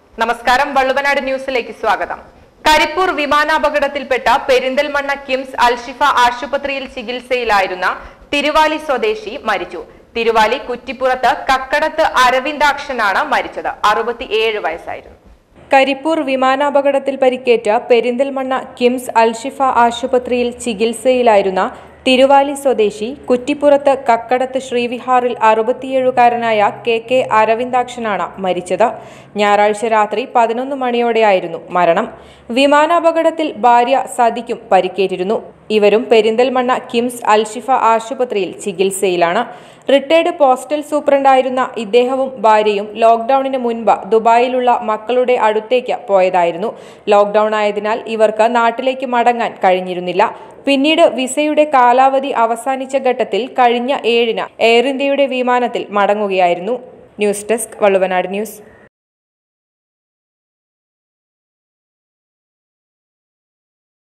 നമസ്കാരം വള്ളുവനാട് ന്യൂസിലേക്ക് സ്വാഗതം കരിപ്പൂർ വിമാനാപകടത്തിൽപ്പെട്ട പെരിന്തൽമണ്ണ കിംസ് അൽഷിഫ ആശുപത്രിയിൽ ചികിത്സയിലായിരുന്ന തിരുവാലി സ്വദേശി മരിച്ചു തിരുവാലി കുറ്റിപ്പുറത്ത് കക്കടത്ത് അരവിന്ദാക്ഷനാണ് മരിച്ചത് അറുപത്തിയേഴ് വയസ്സായിരുന്നു കരിപ്പൂർ വിമാനാപകടത്തിൽ പരിക്കേറ്റ പെരിന്തൽമണ്ണ കിംസ് അൽഷിഫ ആശുപത്രിയിൽ ചികിത്സയിലായിരുന്ന തിരുവാലി സ്വദേശി കുറ്റിപ്പുറത്ത് കക്കടത്ത് ശ്രീവിഹാറിൽ അറുപത്തിയേഴുകാരനായ കെ കെ അരവിന്ദാക്ഷനാണ് മരിച്ചത് ഞായറാഴ്ച രാത്രി പതിനൊന്ന് മണിയോടെയായിരുന്നു മരണം വിമാനാപകടത്തിൽ ഭാര്യ സതിക്കും പരിക്കേറ്റിരുന്നു ഇവരും പെരിന്തൽമണ്ണ കിംസ് അൽഷിഫ ആശുപത്രിയിൽ ചികിത്സയിലാണ് റിട്ടയർഡ് പോസ്റ്റൽ സൂപ്രണ്ടായിരുന്ന ഇദ്ദേഹവും ഭാര്യയും ലോക്ഡൌണിന് മുൻപ് ദുബായിലുള്ള മക്കളുടെ അടുത്തേക്ക് പോയതായിരുന്നു ലോക്ഡൌൺ ആയതിനാൽ ഇവർക്ക് നാട്ടിലേക്ക് മടങ്ങാൻ കഴിഞ്ഞിരുന്നില്ല പിന്നീട് വിസയുടെ കാലാവധി അവസാനിച്ച ഘട്ടത്തിൽ കഴിഞ്ഞ ഏഴിന് എയർ ഇന്ത്യയുടെ വിമാനത്തിൽ മടങ്ങുകയായിരുന്നു ന്യൂസ് ഡെസ്ക് വള്ളുവനാട് ന്യൂസ്